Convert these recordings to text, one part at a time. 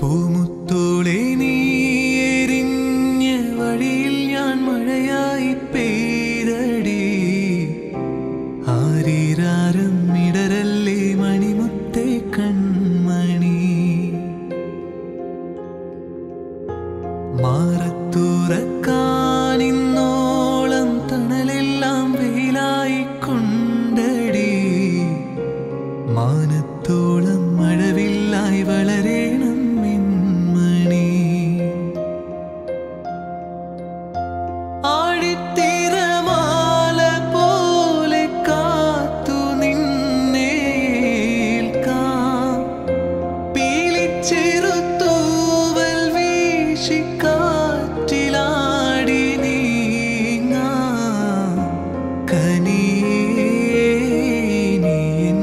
പൂമുത്തോളെ നീ എരിഞ്ഞ വഴിയിൽ ഞാൻ മഴയായി പെയ്തടി ആരീരാരം ഇടരല്ലേ മണിമുത്തേ കൺമണി മാറത്തുറക്കാനിന്നോളം തണലെല്ലാം വെയിലായി കൊണ്ടടി മാനത്തോളം മഴവില്ലായി വളരേണം മിന്മണി ആഴിത്തിരമാല പോലെ കാത്തു നിന്നേൽക്കാം പീലിച്ചെറുത്തൂവൽ വീശി കാറ്റിലാടി നീങ്ങാം കനിയേനിയൻ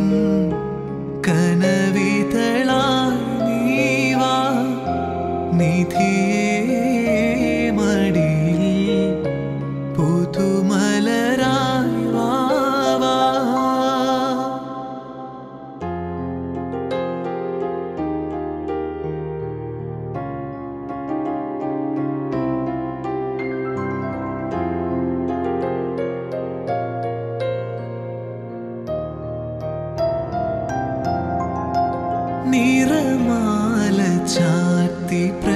കനവിതളായി നീവാ നിധിയേ മടിയിൽ പുതുമലരായി വാവാ നിറമാല ചാർത്തി